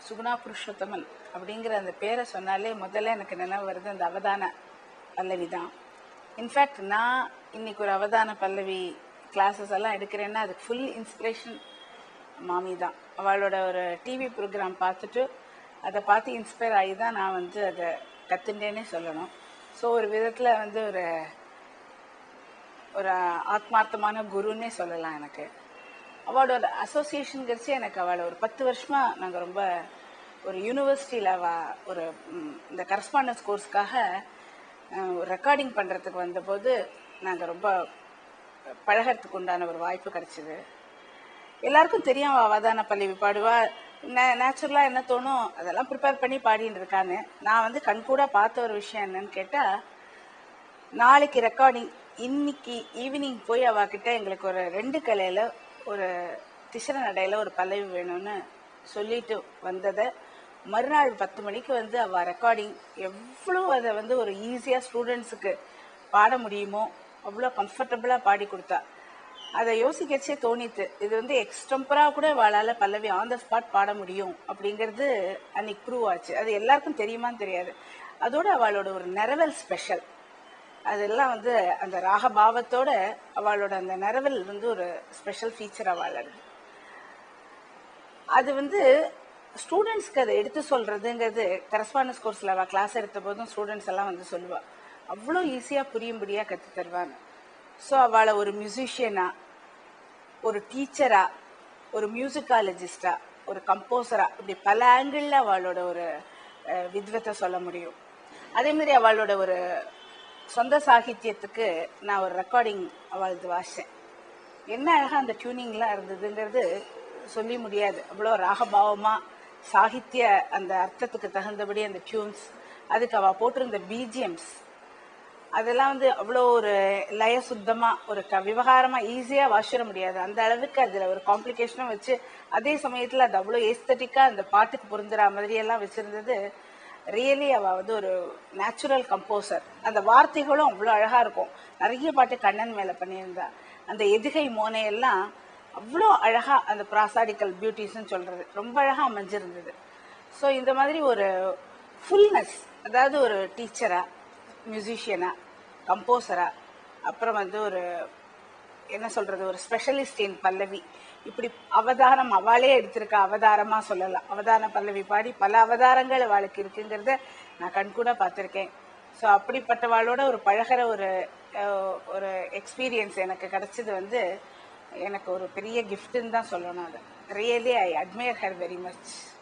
சுகுணா புருஷோத்தமன் அப்படிங்கிற அந்த பேரை சொன்னாலே முதல்ல எனக்கு நினைவு வருது அந்த அவதான பல்லவி தான் இன்ஃபேக்ட் நான் இன்னைக்கு ஒரு அவதான பல்லவி கிளாஸஸ் எல்லாம் எடுக்கிறேன்னா அதுக்கு ஃபுல் இன்ஸ்பிரேஷன் மாமி தான் அவளோட ஒரு டிவி ப்ரோக்ராம் பார்த்துட்டு அதை பார்த்து இன்ஸ்பயர் ஆகி தான் நான் வந்து அதை கற்றுட்டேனே சொல்லணும் ஸோ ஒரு விதத்தில் வந்து ஒரு ஒரு ஆத்மார்த்தமான குருன்னே சொல்லலாம் எனக்கு அவளோட அசோசியேஷனுங்கிறச்சு எனக்கு அவளை ஒரு பத்து வருஷமா நாங்கள் ரொம்ப ஒரு யூனிவர்சிட்டியில் அவ ஒரு ம், இந்த கரஸ்பாண்டன்ஸ் கோர்ஸ்க்காக ஒரு ரெக்கார்டிங் பண்ணுறதுக்கு வந்தபோது நாங்கள் ரொம்ப பழகறதுக்கு உண்டான ஒரு வாய்ப்பு கிடைச்சிது எல்லாருக்கும் தெரியும் அவ அவதான பல்லவி பாடுவா நேச்சுரலாக என்ன தோணும் அதெல்லாம் ப்ரிப்பேர் பண்ணி பாடின்னு இருக்கான்னு நான் வந்து கண்கூட பார்த்த ஒரு விஷயம் என்னன்னு கேட்டால் நாளைக்கு ரெக்கார்டிங் இன்னைக்கு ஈவினிங் போய் அவகிட்ட எங்களுக்கு ஒரு ரெண்டு கலையில் ஒரு திசர நடையில் ஒரு பல்லவி வேணும்னு சொல்லிட்டு வந்ததை மறுநாள் பத்து மணிக்கு வந்து அவள் ரெக்கார்டிங் எவ்வளோ அதை வந்து ஒரு ஈஸியாக ஸ்டூடெண்ட்ஸுக்கு பாட முடியுமோ அவ்வளோ கம்ஃபர்டபுளாக பாடி கொடுத்தா அதை யோசிக்கச்சே தோணித்து இது வந்து எக்ஸ்டம்பரா கூட வாழால பல்லவி ஆன் த ஸ்பாட் பாட முடியும் அப்படிங்கிறது அன்னைக்கு ப்ரூவ் ஆச்சு அது எல்லாருக்கும் தெரியுமான்னு தெரியாது அதோட அவளோட ஒரு நிறவல் ஸ்பெஷல் அதெல்லாம் வந்து அந்த ராகபாவத்தோட அவளோட அந்த நிறவல் வந்து ஒரு ஸ்பெஷல் ஃபீச்சர் அவளோட அது வந்து ஸ்டூடெண்ட்ஸ்க்கு அதை எடுத்து சொல்றதுங்கிறது கரஸ்பாண்டன்ஸ் கோர்ஸில் அவள் கிளாஸ் எடுத்த போதும் ஸ்டூடெண்ட்ஸ் எல்லாம் வந்து சொல்லுவா அவ்வளோ ஈஸியாக புரியும்படியாக கற்று தருவாங்க ஸோ அவளை ஒரு மியூசிஷியனா ஒரு டீச்சரா ஒரு மியூசிக்காலஜிஸ்டா ஒரு கம்போசரா இப்படி பல ஆங்கிளில் அவளோட ஒரு அஹ், வித்வத்தை சொல்ல முடியும் அதே மாதிரி அவளோட ஒரு சொந்த சாகித்யத்துக்கு நான் ஒரு ரெக்கார்டிங் அவளது வாசித்தேன் என்ன அழகா அந்த டியூனிங்லாம் இருந்ததுங்கிறது சொல்லி முடியாது அவ்வளோ ராகபாவமா சாகித்ய அந்த அர்த்தத்துக்கு தகுந்தபடி அந்த டியூன்ஸ் அதுக்கு அவ போட்டிருந்த பிஜிஎம்ஸ் அதெல்லாம் வந்து அவ்வளோ ஒரு லய சுத்தமா ஒரு க விவகாரமா ஈஸியா வாசிட முடியாது அந்த அளவுக்கு அதுல ஒரு காம்ப்ளிகேஷனும் வச்சு அதே சமயத்துல அது அவ்வளோ ஏஸ்தட்டிக்கா அந்த பாட்டுக்கு பொருந்துற மாதிரி எல்லாம் வச்சிருந்தது ரியலி அவ வந்து ஒரு நேச்சுரல் கம்போசர் அந்த வார்த்தைகளும் அவ்வளோ அழகா இருக்கும் நிறைய பாட்டு கண்ணன் மேல பண்ணியிருந்தா அந்த எதுகை மோனையெல்லாம் அவ்வளோ அழகா அந்த ப்ராசாடிக்கல் பியூட்டிஸ்ன்னு சொல்றது ரொம்ப அழகா அமைஞ்சிருந்தது ஸோ இந்த மாதிரி ஒரு ஃபுல்னஸ் அதாவது ஒரு டீச்சரா மியூசிஷியனா கம்போசரா அப்புறம் வந்து ஒரு என்ன சொல்றது ஒரு ஸ்பெஷலிஸ்ட் இன் பல்லவி இப்படி அவதாரம் அவளே எடுத்திருக்க அவதாரமா சொல்லலாம் அவதான பல்லவி பாடி பல அவதாரங்கள் அவளுக்கு இருக்குங்கிறத நான் கண்கூட பார்த்துருக்கேன் ஸோ அப்படிப்பட்டவாளோட ஒரு பழகுற ஒரு அஹ், ஒரு எக்ஸ்பீரியன்ஸ் எனக்கு கிடைச்சது வந்து எனக்கு ஒரு பெரிய கிஃப்ட்னு தான் சொல்லணும் அது really I admire her very much